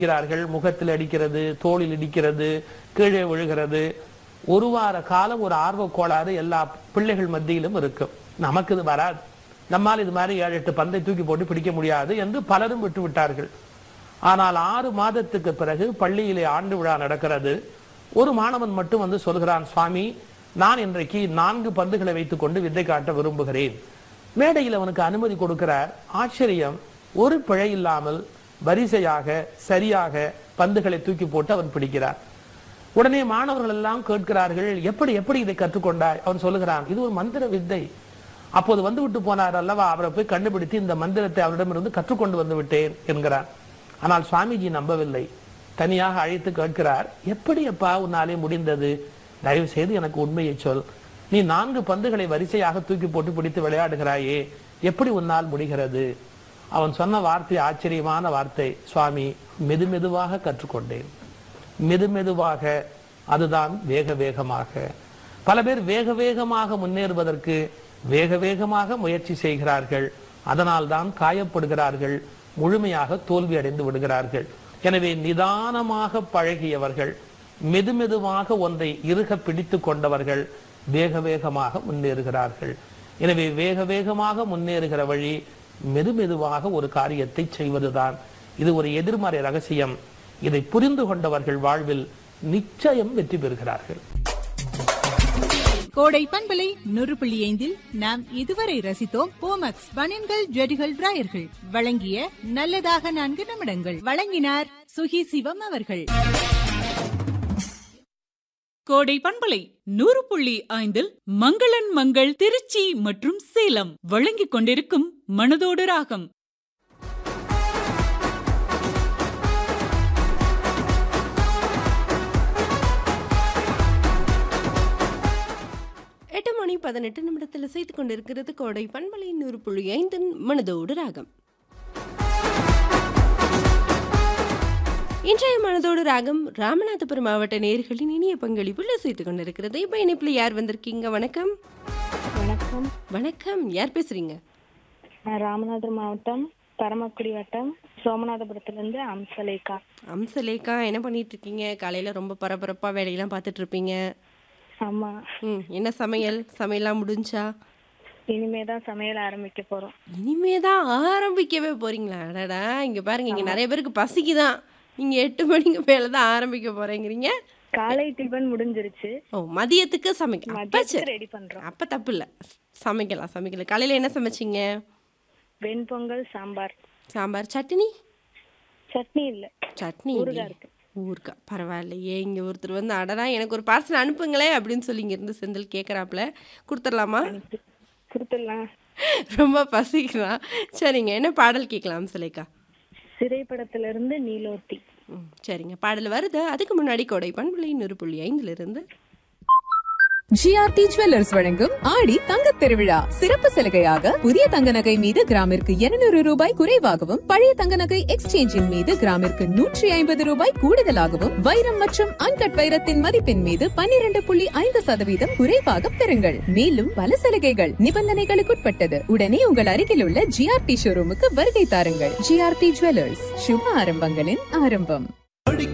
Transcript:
அடிக்கிறார்கள் முகத்தில் அடிக்கிறது தோளில் இடிக்கிறது கீழே விழுகிறது ஒரு வார காலம் ஒரு ஆர்வ கோளாறு எல்லா பிள்ளைகள் மத்தியிலும் இருக்கும் நமக்கு இது வராது நம்மால் இது மாதிரி ஏழு எட்டு பந்தை தூக்கி போட்டு பிடிக்க முடியாது என்று பலரும் விட்டு விட்டார்கள் ஆனால் ஆறு மாதத்துக்கு பிறகு பள்ளியிலே ஆண்டு விழா நடக்கிறது ஒரு மாணவன் மட்டும் வந்து சொல்கிறான் சுவாமி நான் இன்றைக்கு நான்கு பந்துகளை வைத்துக்கொண்டு வித்தை காட்ட விரும்புகிறேன் மேடையில் அவனுக்கு அனுமதி கொடுக்கிறார் ஆச்சரியம் ஒரு பிழை இல்லாமல் வரிசையாக சரியாக பந்துகளை தூக்கி போட்டு அவன் பிடிக்கிறார் உடனே மாணவர்கள் எல்லாம் கேட்கிறார்கள் எப்படி எப்படி இதை கற்றுக்கொண்டாய் அவன் சொல்லுகிறான் இது ஒரு மந்திர வித்தை அப்போது வந்து விட்டு போனார் அல்லவா அவரை போய் கண்டுபிடித்து இந்த மந்திரத்தை அவரிடமிருந்து கற்றுக்கொண்டு வந்து விட்டேன் என்கிறார் ஆனால் சுவாமிஜி நம்பவில்லை தனியாக அழைத்து கேட்கிறார் எப்படி அப்பா உன்னாலே முடிந்தது தயவு செய்து எனக்கு உண்மையை சொல் நீ நான்கு பந்துகளை வரிசையாக தூக்கி போட்டு பிடித்து விளையாடுகிறாயே எப்படி உன்னால் முடிகிறது அவன் சொன்ன வார்த்தை ஆச்சரியமான வார்த்தை சுவாமி மெதுமெதுவாக கற்றுக்கொண்டேன் மெதுமெதுவாக அதுதான் வேக வேகமாக பல பேர் வேக வேகமாக முன்னேறுவதற்கு வேக வேகமாக முயற்சி செய்கிறார்கள் அதனால் தான் காயப்படுகிறார்கள் முழுமையாக தோல்வி அடைந்து விடுகிறார்கள் எனவே நிதானமாக பழகியவர்கள் மெதுமெதுவாக ஒன்றை இறுக பிடித்து கொண்டவர்கள் வேக வேகமாக முன்னேறுகிறார்கள் எனவே வேக வேகமாக முன்னேறுகிற வழி மெதுமெதுவாக ஒரு காரியத்தை செய்வதுதான் இது ஒரு எதிர்மறை ரகசியம் இதை புரிந்து கொண்டவர்கள் வாழ்வில் நிச்சயம் வெற்றி பெறுகிறார்கள் கோடை பண்பலை நூறு புள்ளி ஐந்தில் நாம் இதுவரை ரசித்தோம் போமக்ஸ் பனியன்கள் ஜெடிகள் டிராயர்கள் வழங்கிய நல்லதாக நான்கு நிமிடங்கள் வழங்கினார் சுகி சிவம் அவர்கள் கோடை பண்பலை நூறு புள்ளி ஐந்தில் மங்களன் மங்கள் திருச்சி மற்றும் சேலம் வழங்கிக் கொண்டிருக்கும் மனதோடு ராகம் எட்டு மணி பதினெட்டு நிமிடத்தில் செய்து கொண்டிருக்கிறது கோடை பண்பலை நூறு புள்ளி ஐந்து மனதோடு ராகம் இன்றைய மனதோடு ராகம் ராமநாதபுரம் மாவட்ட நேர்களின் இனிய பங்களிப்புல செய்து கொண்டிருக்கிறது இப்போ இணைப்பில் யார் வந்திருக்கீங்க வணக்கம் வணக்கம் வணக்கம் யார் பேசுறீங்க நான் ராமநாதபுரம் மாவட்டம் பரமக்குடி வட்டம் சோமநாதபுரத்துலேருந்து அம்சலேகா அம்சலேக்கா என்ன பண்ணிட்டு இருக்கீங்க காலையில ரொம்ப பரபரப்பா வேலையெல்லாம் பார்த்துட்டு இருப்பீங்க ஆமாம் ம் என்ன சமையல் சமையல்லாம் முடிஞ்சா இனிமே தான் சமையல் ஆரம்பிக்க போகிறோம் இனிமே தான் ஆரம்பிக்கவே போறீங்களா அடடா இங்க பாருங்க இங்க நிறைய பேருக்கு பசிக்குதான் நீங்க எட்டு மணிக்கு மேல தான் ஆரம்பிக்க போறேங்கிறீங்க காலை டிஃபன் முடிஞ்சிருச்சு ஓ மதியத்துக்கு சமைக்க அப்ப மதியத்துக்கு சரி ரெடி பண்ணுறோம் அப்ப தப்பு இல்ல சமைக்கலாம் சமைக்கல காலையில என்ன சமைச்சீங்க வெண்பொங்கல் சாம்பார் சாம்பார் சட்னி சட்னி இல்லை சட்னி ஊறுகாய் இல்லையே. இருக்கு. ஊறுகாய் பரவாயில்லையே இங்க ஒருத்தர் வந்து அடடா எனக்கு ஒரு பார்சல் அனுப்புங்களேன் அப்படின்னு சொல்லி இங்க இருந்து செந்தில் கேக்குறாப்ல கொடுத்துடலாமா கொடுத்துடலாம் ரொம்ப பசிக்கிறான் சரிங்க என்ன பாடல் கேட்கலாம் சிலைக்கா சிறைப்படத்திலிருந்து நீலோத்தி ம் சரிங்க பாடல் வருது அதுக்கு முன்னாடி கோடை பண்புள்ளி நூறு புள்ளி ஐந்துல இருந்து ஜிஆர்டி ஜுவல்லர்ஸ் வழங்கும் ஆடி தங்கத் திருவிழா சிறப்பு சலுகையாக புதிய தங்க நகை மீது கிராமிற்கு 200 ரூபாய் குறைவாகவும் பழைய தங்க நகை எக்ஸ்சேஞ்சின் மீது கிராமிற்கு நூற்றி ஐம்பது ரூபாய் கூடுதலாகவும் வைரம் மற்றும் அன்கட் வைரத்தின் மதிப்பின் மீது 12.5% புள்ளி ஐந்து சதவீதம் குறைவாக பெறுங்கள் மேலும் பல சலுகைகள் நிபந்தனைகளுக்குட்பட்டது உடனே உங்கள் அருகில் உள்ள ஜிஆர்டி ஷோரூமுக்கு வருகை தாருங்கள் ஜிஆர்டி ஜுவல்லர்ஸ் சுப ஆரம்பங்களின் ஆரம்பம்